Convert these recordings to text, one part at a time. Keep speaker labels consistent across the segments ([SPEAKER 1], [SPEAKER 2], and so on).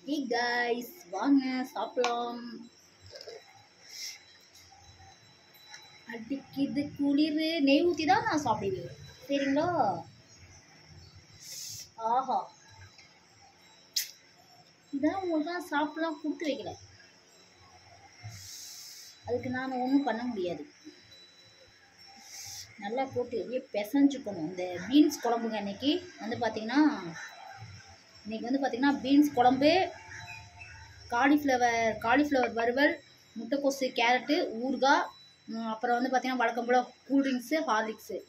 [SPEAKER 1] Hey guys வாங்க சாப்பிடலாம் அடிக்குது குளிர் நெய் ஊற்றி தான் நான் சாப்பிடுவேன் சரிங்களா ஆஹா இதான் உங்களுக்கு தான் சாப்பிடலாம் கொடுத்து வைக்கல அதுக்கு நான் ஒன்றும் பண்ண முடியாது நல்லா போட்டு அப்படியே பிசைஞ்சுக்கணும் இந்த பீன்ஸ் குழம்புங்க இன்னைக்கு வந்து பார்த்தீங்கன்னா இன்னைக்கு வந்து பார்த்தீங்கன்னா பீன்ஸ் குழம்பு காலிஃப்ளவர் காலிஃப்ளவர் வறுவல் முட்டைக்கோசு கேரட்டு ஊறுகாய் ம், அப்புறம் வந்து பார்த்தீங்கன்னா வழக்கம் போல் கூல்ட்ரிங்க்ஸு ஹார்லிக்ஸு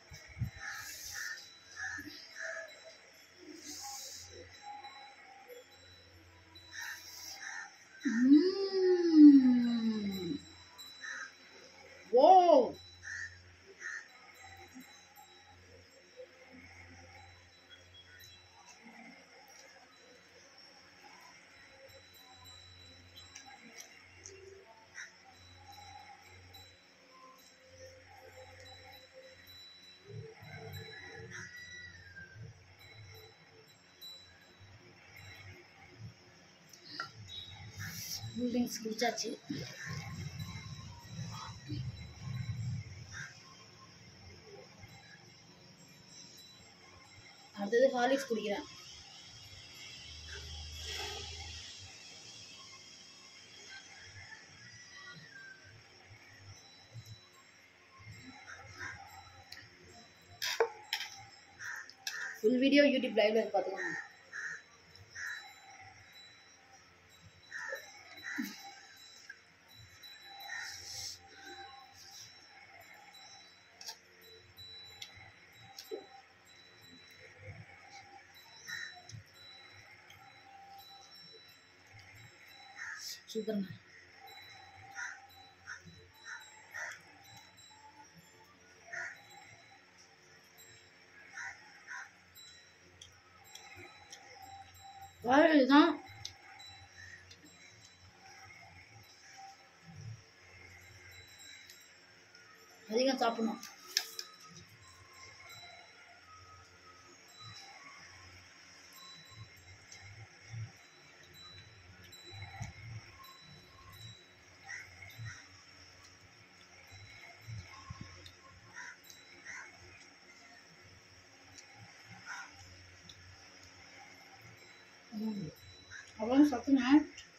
[SPEAKER 1] ம்ம். ஓ கூல்ட்ரிங்க்ஸ் குடிச்சாச்சு அடுத்தது ஹார்லிக்ஸ் குடிக்கிறேன் ஃபுல் வீடியோ யூடியூப் லைவ்ல இருக்கு பார்த்துக்கோங்க சூப்பர்ங்க வாழை தான் அதிகம் சாப்பிடணும் ம் அவ்வளோ சத்துங்க